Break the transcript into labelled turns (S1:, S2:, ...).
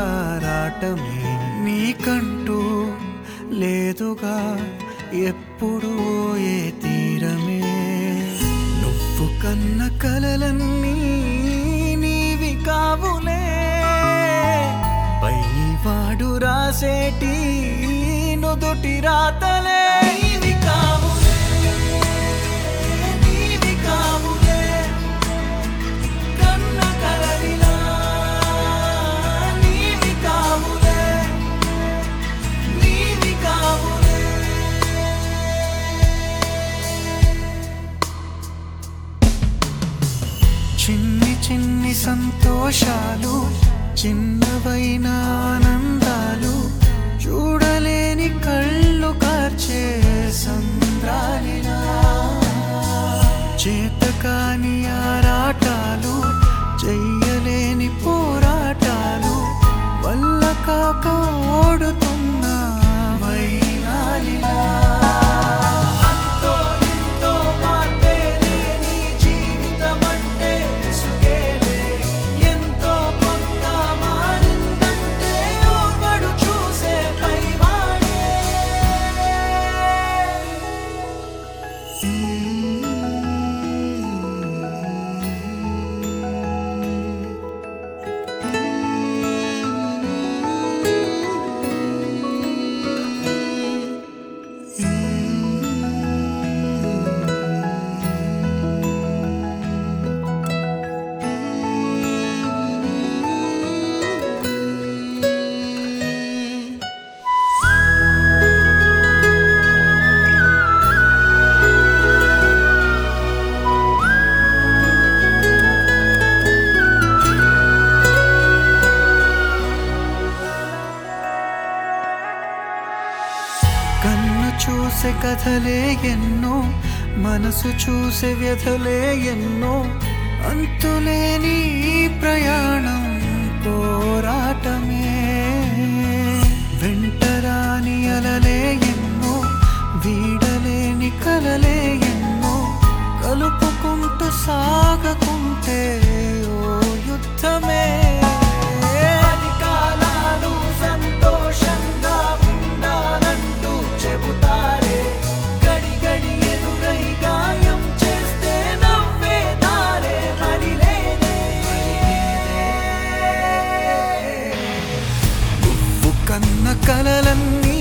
S1: ఆరాటమే నీకంటూ లేదుగా ఎప్పుడు ఏ తీరమే నువ్వు కన్న కలలన్నీ నీవి కావులే పైవాడు రాసేటి నుదుటి రాతలే నీవి కావులే నీవి కావులే కన్న కలలిలా నీవి కావులే నీవి కావులే చిన్ని చిన్ని సంతోషాలు చిన్నవైన ఆనందాలు చూడలేని కళ్ళు కార్చే సంద్రాలిలా చేతకాని ఆరాటాలు చెయ్యలేని పోరాటాలు వల్ల కాక ఓడుతున్న వైనాలిలా అంతో ఇంతో మార్పే లేని జీవితమంటే సుగేలే ఎంతో కొంత మారిందంటే ఓర్వడు చూసే పైవాడే కన్ను చూసే కథలే ఎన్నో మనసు చూసే వ్యధలే ఎన్నో అంతులేని ఈ ప్రయాణం పోరాటమే వెంటరాని అలలే ఎన్నో వీడలేని కలలే ఎన్నో కలుపుకుంటూ సాగకుంటే ఓ యుద్ధమే అధికాలాలు సంతోషంగా ఉండాలంటూ చెబుతారే గడి గడి ఎదురై గాయం చేస్తే నవ్వే దారే మరి లేదే నువ్వు కన్న కలలన్నీ